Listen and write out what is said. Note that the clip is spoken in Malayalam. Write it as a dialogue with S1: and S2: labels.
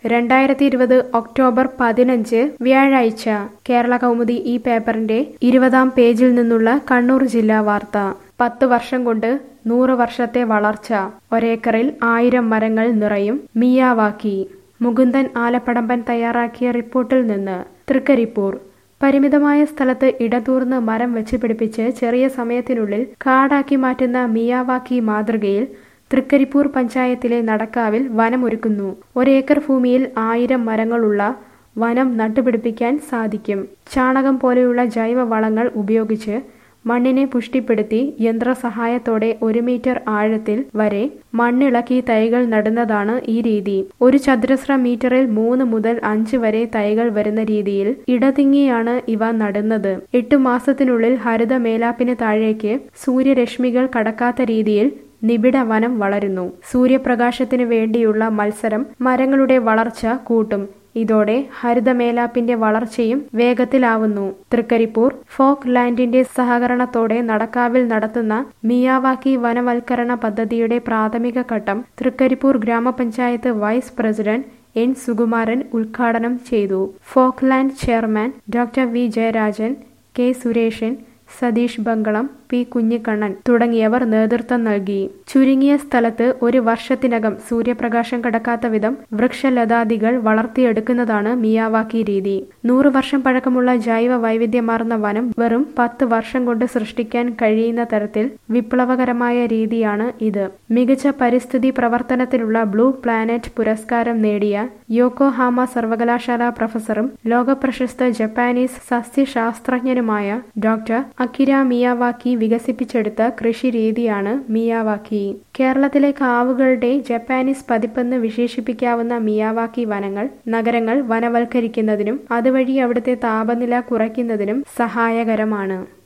S1: രണ്ടായിരത്തി ഇരുപത് ഒക്ടോബർ പതിനഞ്ച് വ്യാഴാഴ്ച കേരള കൗമുദി ഈ പേപ്പറിന്റെ ഇരുപതാം പേജിൽ നിന്നുള്ള കണ്ണൂർ ജില്ലാ വാർത്ത പത്ത് വർഷം കൊണ്ട് നൂറ് വർഷത്തെ വളർച്ച ഒരേക്കറിൽ ആയിരം മരങ്ങൾ നിറയും മിയാവാക്കി മുകുന്ദൻ ആലപ്പടമ്പൻ തയ്യാറാക്കിയ റിപ്പോർട്ടിൽ നിന്ന് തൃക്കരിപ്പൂർ പരിമിതമായ സ്ഥലത്ത് ഇടതൂർന്ന് മരം വെച്ച് പിടിപ്പിച്ച് ചെറിയ സമയത്തിനുള്ളിൽ കാടാക്കി മാറ്റുന്ന മിയാവാക്കി മാതൃകയിൽ തൃക്കരിപ്പൂർ പഞ്ചായത്തിലെ നടക്കാവിൽ വനമൊരുക്കുന്നു ഒരേക്കർ ഭൂമിയിൽ ആയിരം മരങ്ങളുള്ള വനം നട്ടുപിടിപ്പിക്കാൻ സാധിക്കും ചാണകം പോലെയുള്ള ജൈവ വളങ്ങൾ ഉപയോഗിച്ച് മണ്ണിനെ പുഷ്ടിപ്പെടുത്തി യന്ത്രസഹായത്തോടെ ഒരു മീറ്റർ ആഴത്തിൽ വരെ മണ്ണിളക്കി തൈകൾ നടുന്നതാണ് ഈ രീതി ഒരു ചതുരശ്ര മീറ്ററിൽ മൂന്ന് മുതൽ അഞ്ച് വരെ തൈകൾ വരുന്ന രീതിയിൽ ഇടതിങ്ങിയാണ് ഇവ നടുന്നത് എട്ടു മാസത്തിനുള്ളിൽ ഹരിത മേലാപ്പിന് താഴേക്ക് സൂര്യരശ്മികൾ കടക്കാത്ത രീതിയിൽ നിബിഡ വനം വളരുന്നു സൂര്യപ്രകാശത്തിനു വേണ്ടിയുള്ള മത്സരം മരങ്ങളുടെ വളർച്ച കൂട്ടും ഇതോടെ ഹരിതമേലാപ്പിന്റെ വളർച്ചയും വേഗത്തിലാവുന്നു തൃക്കരിപ്പൂർ ഫോക്ക് ലാൻഡിന്റെ സഹകരണത്തോടെ നടക്കാവിൽ നടത്തുന്ന മിയാവാക്കി വനവൽക്കരണ പദ്ധതിയുടെ പ്രാഥമിക ഘട്ടം തൃക്കരിപ്പൂർ ഗ്രാമപഞ്ചായത്ത് വൈസ് പ്രസിഡന്റ് എൻ സുകുമാരൻ ഉദ്ഘാടനം ചെയ്തു Folkland chairman doctor V Jayarajan K Sureshan Satheesh Bangalam P Kunhikannan തുടങ്ങിയവർ നേതൃത്വം നൽകി ചുരുങ്ങിയ സ്ഥലത്ത് ഒരു വർഷത്തിനകം സൂര്യപ്രകാശം കടക്കാത്ത വിധം വൃക്ഷലതാദികൾ വളർത്തിയെടുക്കുന്നതാണ് മിയാവാക്കി രീതി നൂറ് വർഷം പഴക്കമുള്ള ജൈവ വൈവിധ്യമാർന്ന വനം വെറും പത്ത് വർഷം കൊണ്ട് സൃഷ്ടിക്കാൻ കഴിയുന്ന തരത്തിൽ വിപ്ലവകരമായ രീതിയാണ് ഇത് മികച്ച പരിസ്ഥിതി പ്രവർത്തനത്തിനുള്ള ബ്ലൂ പ്ലാനറ്റ് പുരസ്കാരം നേടിയ യോക്കോഹാമ സർവകലാശാല പ്രൊഫസറും ലോകപ്രശസ്ത ജപ്പാനീസ് സസ്യശാസ്ത്രജ്ഞനുമായ ഡോക്ടർ അക്കിര മിയാവാക്കി വികസിപ്പിച്ചെടുത്ത കൃഷി രീതിയാണ് മിയാവാക്കി കേരളത്തിലെ കാവുകളുടെ ജപ്പാനീസ് പതിപ്പെന്ന് വിശേഷിപ്പിക്കാവുന്ന മിയാവാക്കി വനങ്ങൾ നഗരങ്ങൾ വനവൽക്കരിക്കുന്നതിനും അതുവഴി അവിടുത്തെ താപനില കുറയ്ക്കുന്നതിനും സഹായകരമാണ്